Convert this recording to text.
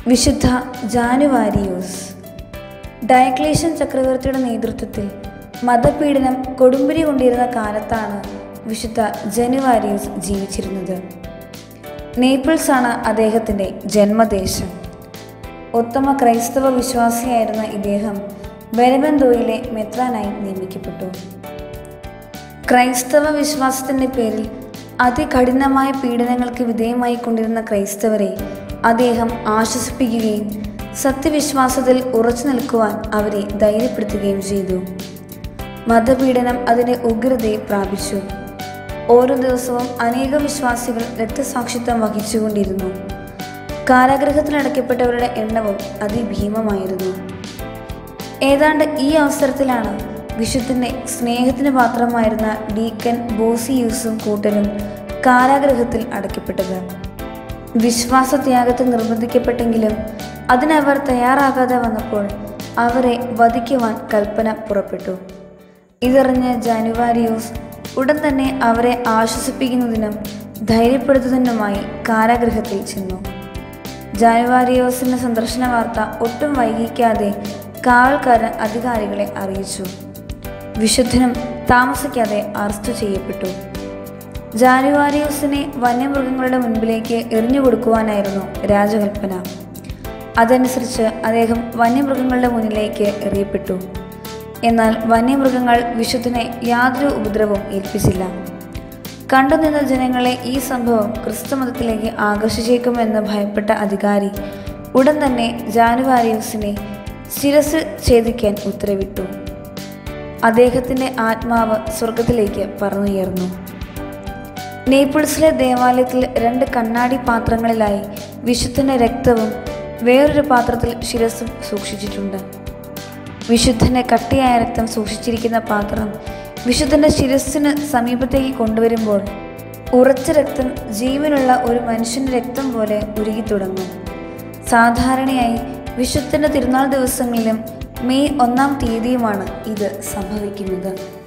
വിശുദ്ധ ജാനുവാരിയോസ് ഡയക്ലേഷ്യൻ ചക്രവർത്തിയുടെ നേതൃത്വത്തിൽ മതപീഡനം കൊടുമ്പിരി കൊണ്ടിരുന്ന കാലത്താണ് വിശുദ്ധ ജനുവാരിയോസ് ജീവിച്ചിരുന്നത് നേപ്പിൾസ് ആണ് അദ്ദേഹത്തിൻ്റെ ജന്മദേശം ഉത്തമ ക്രൈസ്തവ വിശ്വാസിയായിരുന്ന ഇദ്ദേഹം ബെരബന്തോയിലെ മെത്രാനായി നിയമിക്കപ്പെട്ടു ക്രൈസ്തവ വിശ്വാസത്തിൻ്റെ പേരിൽ അതികഠിനമായ പീഡനങ്ങൾക്ക് വിധേയമായി കൊണ്ടിരുന്ന ക്രൈസ്തവരെ അദ്ദേഹം ആശ്വസിപ്പിക്കുകയും സത്യവിശ്വാസത്തിൽ ഉറച്ചു നിൽക്കുവാൻ അവരെ ധൈര്യപ്പെടുത്തുകയും ചെയ്തു മതപീഡനം അതിൻ്റെ ഉഗ്രതയെ പ്രാപിച്ചു ഓരോ ദിവസവും അനേകം വിശ്വാസികൾ രക്തസാക്ഷിത്വം വഹിച്ചുകൊണ്ടിരുന്നു കാരാഗൃഹത്തിൽ അടയ്ക്കപ്പെട്ടവരുടെ എണ്ണവും അതിഭീമമായിരുന്നു ഏതാണ്ട് ഈ അവസരത്തിലാണ് വിശുദ്ധന്റെ സ്നേഹത്തിന് പാത്രമായിരുന്ന ഡീക്കൻ ബോസിയൂസും കൂട്ടരും കാരാഗൃഹത്തിൽ അടയ്ക്കപ്പെട്ടത് വിശ്വാസത്യാഗത്തിൽ നിർബന്ധിക്കപ്പെട്ടെങ്കിലും അതിനവർ തയ്യാറാകാതെ വന്നപ്പോൾ അവരെ വധിക്കുവാൻ കൽപ്പന പുറപ്പെട്ടു ഇതറിഞ്ഞ ജാനുവാരിയോസ് ഉടൻ തന്നെ അവരെ ആശ്വസിപ്പിക്കുന്നതിനും ധൈര്യപ്പെടുത്തുന്നതിനുമായി കാരാഗൃഹത്തിൽ ചെന്നു ജാനുവാരിയോസിന്റെ സന്ദർശന വാർത്ത ഒട്ടും വൈകിക്കാതെ കാവൽക്കാരൻ അധികാരികളെ അറിയിച്ചു വിശുദ്ധനും താമസിക്കാതെ അറസ്റ്റ് ചെയ്യപ്പെട്ടു ജാനുവാരിയോസിനെ വന്യമൃഗങ്ങളുടെ മുൻപിലേക്ക് എറിഞ്ഞു കൊടുക്കുവാനായിരുന്നു രാജകൽപ്പന അതനുസരിച്ച് അദ്ദേഹം വന്യമൃഗങ്ങളുടെ മുന്നിലേക്ക് എറിയപ്പെട്ടു എന്നാൽ വന്യമൃഗങ്ങൾ വിശുദ്ധനെ യാതൊരു ഉപദ്രവവും ഏൽപ്പിച്ചില്ല കണ്ടുനിന്ന ജനങ്ങളെ ഈ സംഭവം ക്രിസ്തുമതത്തിലേക്ക് ആകർഷിച്ചേക്കുമെന്ന് ഭയപ്പെട്ട അധികാരി ഉടൻ തന്നെ ജാനുവാരിയോസിനെ ശിരസ് ഛേദിക്കാൻ ഉത്തരവിട്ടു അദ്ദേഹത്തിൻ്റെ ആത്മാവ് സ്വർഗത്തിലേക്ക് പറന്നുയർന്നു നേപ്പിൾസിലെ ദേവാലയത്തിൽ രണ്ട് കണ്ണാടി പാത്രങ്ങളിലായി വിശുദ്ധന്റെ രക്തവും വേറൊരു പാത്രത്തിൽ ശിരസും സൂക്ഷിച്ചിട്ടുണ്ട് വിശുദ്ധന്റെ കട്ടിയായ രക്തം സൂക്ഷിച്ചിരിക്കുന്ന പാത്രം വിശുദ്ധന്റെ ശിരസ്സിന് സമീപത്തേക്ക് കൊണ്ടുവരുമ്പോൾ ഉറച്ച രക്തം ജീവനുള്ള ഒരു മനുഷ്യന്റെ രക്തം പോലെ ഉരുകി തുടങ്ങും സാധാരണയായി വിശുദ്ധന്റെ തിരുനാൾ ദിവസങ്ങളിലും മെയ് ഒന്നാം തീയതിയുമാണ് ഇത് സംഭവിക്കുന്നത്